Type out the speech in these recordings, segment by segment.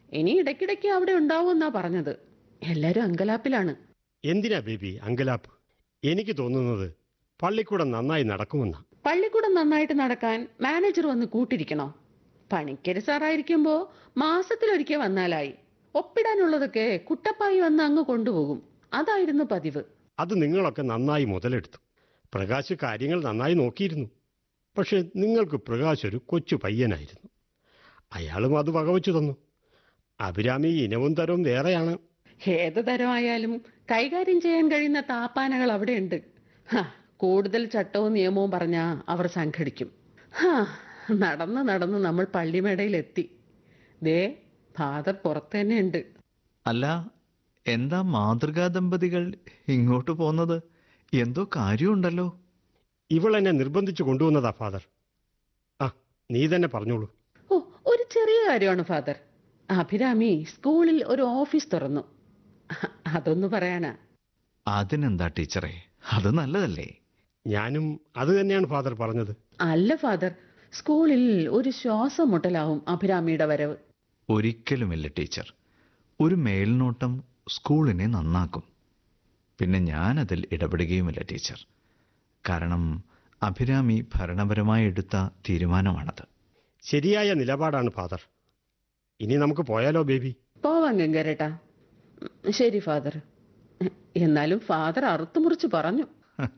ഇനി ഇടയ്ക്കിടയ്ക്ക് അവിടെ ഉണ്ടാവുമെന്നാ പറഞ്ഞത് എല്ലാരും അങ്കലാപ്പിലാണ് എന്തിനാ ബേബി അങ്കലാപ്പ് എനിക്ക് തോന്നുന്നത് പള്ളിക്കൂടം നന്നായി നടക്കുമെന്നാ പള്ളിക്കൂടം നന്നായിട്ട് നടക്കാൻ മാനേജർ വന്ന് കൂട്ടിരിക്കണോ പണിക്കര് സാറായിരിക്കുമ്പോ മാസത്തിലൊരിക്കൽ വന്നാലായി ഒപ്പിടാനുള്ളതൊക്കെ കുട്ടപ്പായി വന്ന് അങ്ങ് കൊണ്ടുപോകും അതായിരുന്നു പതിവ് അത് നിങ്ങളൊക്കെ നന്നായി മുതലെടുത്തു പ്രകാശ് കാര്യങ്ങൾ നന്നായി നോക്കിയിരുന്നു പക്ഷെ നിങ്ങൾക്ക് പ്രകാശ് ഒരു കൊച്ചു പയ്യനായിരുന്നു അയാളും അത് വകവച്ചു തന്നു അഭിരാമി ഇനവും തരവും വേറെയാണ് ഏത് തരമായാലും കൈകാര്യം ചെയ്യാൻ കഴിയുന്ന താപ്പാനകൾ അവിടെയുണ്ട് ഹാ, കൂടുതൽ ചട്ടവും നിയമവും പറഞ്ഞാ അവർ സംഘടിക്കും ഹാ നടന്ന് നടന്ന് നമ്മൾ പള്ളിമേടയിലെത്തി ദേ ഫാദർ പുറത്ത് തന്നെ ഉണ്ട് അല്ല എന്താ മാതൃകാ ദമ്പതികൾ ഇങ്ങോട്ട് പോന്നത് എന്തോ കാര്യമുണ്ടല്ലോ ഇവളെന്നെ നിർബന്ധിച്ചു കൊണ്ടുവന്നതാ ഫാദർ ആ നീ തന്നെ പറഞ്ഞോളൂ ഓ ഒരു ചെറിയ കാര്യമാണ് ഫാദർ അഭിരാമി സ്കൂളിൽ ഒരു ഓഫീസ് തുറന്നു അ- അതൊന്നു പറയാനാ അതിനെന്താ ടീച്ചറെ അത് നല്ലതല്ലേ ഞാനും അത് തന്നെയാണ് ഫാദർ പറഞ്ഞത് അല്ല ഫാദർ സ്കൂളിൽ ഒരു ശ്വാസം മുട്ടലാവും അഭിരാമിയുടെ വരവ് ഒരിക്കലുമില്ല ടീച്ചർ ഒരു മേൽനോട്ടം സ്കൂളിനെ നന്നാക്കും പിന്നെ ഞാനതിൽ ഇടപെടുകയുമില്ല ടീച്ചർ കാരണം അഭിരാമി ഭരണപരമായി എടുത്ത തീരുമാനമാണത് ശരിയായ നിലപാടാണ് ഫാദർ ഇനി നമുക്ക് പോയാലോ ബേബി പോവാം ഗംഗരേട്ടാ ഉം, ശരി ഫാദർ എന്നാലും ഫാദർ അറുത്തു മുറിച്ച് പറഞ്ഞു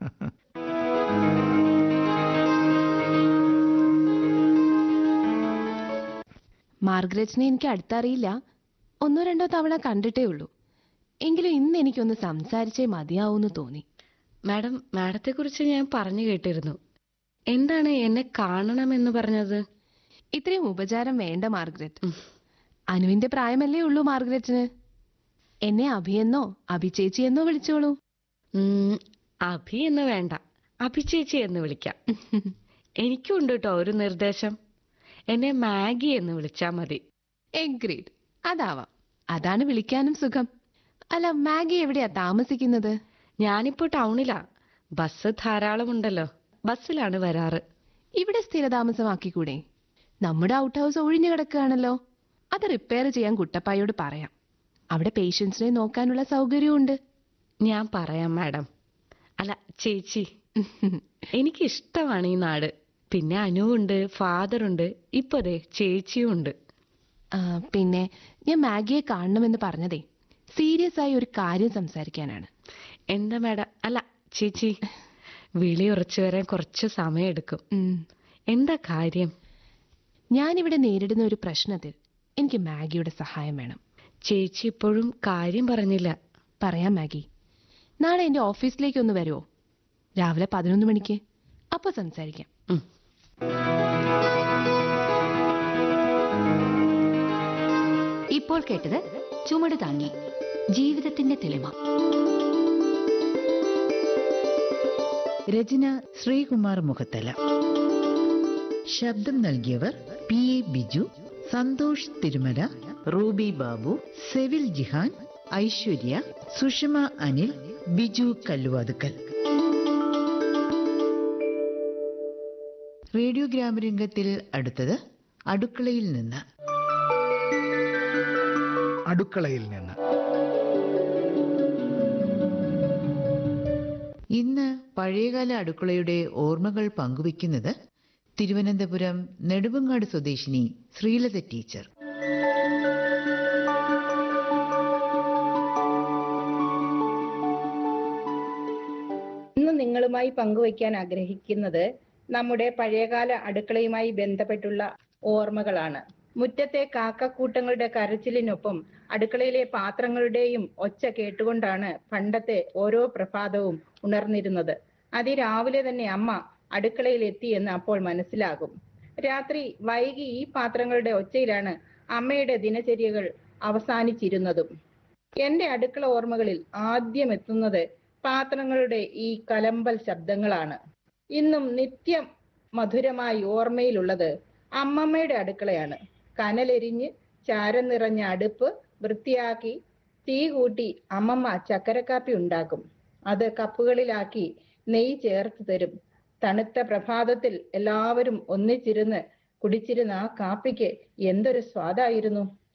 മാർഗ്രറ്റിനെ എനിക്ക് അടുത്തറിയില്ല ഒന്നോ രണ്ടോ തവണ കണ്ടിട്ടേ ഉള്ളൂ എങ്കിലും ഇന്ന് എനിക്കൊന്ന് സംസാരിച്ചേ മതിയാവൂന്ന് തോന്നി മാഡം മാഡത്തെക്കുറിച്ച് ഞാൻ പറഞ്ഞു കേട്ടിരുന്നു എന്താണ് എന്നെ കാണണമെന്ന് പറഞ്ഞത് ഇത്രയും ഉപചാരം വേണ്ട മാർഗ്രറ്റ് അനുവിന്റെ പ്രായമല്ലേ ഉള്ളൂ മാർഗ്രറ്റിന് എന്നെ അഭിയെന്നോ അഭിചേച്ചി എന്നോ വിളിച്ചോളൂ ഉം, അഭി എന്ന് വേണ്ട അഭിചേച്ചി എന്ന് വിളിക്കാം എനിക്കുണ്ട് കേട്ടോ ഒരു നിർദ്ദേശം എന്നെ മാഗി എന്ന് വിളിച്ചാൽ മതി എഗ്രീഡ് അതാവാം അതാണ് വിളിക്കാനും സുഖം അല്ല മാഗി എവിടെയാ താമസിക്കുന്നത് ഞാനിപ്പോ ടൗണിലാ ബസ് ധാരാളമുണ്ടല്ലോ ബസ്സിലാണ് വരാറ് ഇവിടെ സ്ഥിരതാമസമാക്കിക്കൂടെ നമ്മുടെ ഔട്ട് ഹൗസ് ഒഴിഞ്ഞു കിടക്കുകയാണല്ലോ അത് റിപ്പയർ ചെയ്യാൻ കുട്ടപ്പായോട് പറയാം അവിടെ പേഷ്യൻസിനെ നോക്കാനുള്ള സൗകര്യമുണ്ട് ഞാൻ പറയാം മാഡം അല്ല ചേച്ചി എനിക്കിഷ്ടമാണ് ഈ നാട് പിന്നെ അനുവുണ്ട് ഫാദറുണ്ട് ഇപ്പൊ ദേ ചേച്ചിയും ഉണ്ട് ആ, പിന്നെ ഞാൻ മാഗിയെ കാണണമെന്ന് പറഞ്ഞതേ സീരിയസ് ആയി ഒരു കാര്യം സംസാരിക്കാനാണ് എന്താ മാഡം അല്ല ചേച്ചി വിളി ഉറച്ചു വരാൻ കുറച്ച് സമയമെടുക്കും ഉം. എന്താ കാര്യം ഞാനിവിടെ നേരിടുന്ന ഒരു പ്രശ്നത്തിൽ എനിക്ക് മാഗിയുടെ സഹായം വേണം ചേച്ചി ഇപ്പോഴും കാര്യം പറഞ്ഞില്ല പറയാം മാഗി നാളെ എൻ്റെ ഓഫീസിലേക്ക് ഒന്ന് വരുമോ രാവിലെ പതിനൊന്ന് മണിക്ക് അപ്പോൾ സംസാരിക്കാം ഉം. ഇപ്പോൾ കേട്ടത് ചുമട് താങ്ങി ജീവിതത്തിന്റെ തെളിമ രചന ശ്രീകുമാർ മുഖത്തല ശബ്ദം നൽകിയവർ P A Biju Santhosh Thirumala Ruby Babu സെവിൽ ജിഹാൻ ഐശ്വര്യ സുഷമ അനിൽ ബിജു കല്ലുവാതുക്കൽ റേഡിയോ ഗ്രാമരംഗത്തിൽ അടുത്തത് അടുക്കളയിൽ നിന്ന് അടുക്കളയിൽ നിന്ന് ഇന്ന് പഴയകാല അടുക്കളയുടെ ഓർമ്മകൾ പങ്കുവയ്ക്കുന്നത് തിരുവനന്തപുരം നെടുമങ്ങാട് സ്വദേശിനി ശ്രീലത ടീച്ചർ ഇന്ന് നിങ്ങളുമായി പങ്കുവയ്ക്കാൻ ആഗ്രഹിക്കുന്നത് നമ്മുടെ പഴയകാല അടുക്കളയുമായി ബന്ധപ്പെട്ടുള്ള ഓർമ്മകളാണ് മുറ്റത്തെ കാക്കക്കൂട്ടങ്ങളുടെ കരച്ചിലിനൊപ്പം അടുക്കളയിലെ പാത്രങ്ങളുടെയും ഒച്ച കേട്ടുകൊണ്ടാണ് പണ്ടത്തെ ഓരോ പ്രഭാതവും ഉണർന്നിരുന്നത് അതിരാവിലെ തന്നെ അമ്മ അടുക്കളയിൽ എത്തി എന്ന് അപ്പോൾ മനസ്സിലാകും രാത്രി വൈകി ഈ പാത്രങ്ങളുടെ ഒച്ചയിലാണ് അമ്മയുടെ ദിനചര്യകൾ അവസാനിച്ചിരുന്നതും എന്റെ അടുക്കള ഓർമ്മകളിൽ ആദ്യം എത്തുന്നത് പാത്രങ്ങളുടെ ഈ കലമ്പൽ ശബ്ദങ്ങളാണ് ഇന്നും നിത്യം മധുരമായി ഓർമ്മയിലുള്ളത് അമ്മമ്മയുടെ അടുക്കളയാണ് കനലെരിഞ്ഞ് ചാരം നിറഞ്ഞ അടുപ്പ് വൃത്തിയാക്കി തീ കൂട്ടി അമ്മമ്മ ചക്കരക്കാപ്പി ഉണ്ടാക്കും അത് കപ്പുകളിലാക്കി നെയ്യ് ചേർത്ത് തരും തണുത്ത പ്രഭാതത്തിൽ എല്ലാവരും ഒന്നിച്ചിരുന്ന് കുടിച്ചിരുന്ന ആ കാപ്പിക്ക് എന്തൊരു സ്വാദായിരുന്നു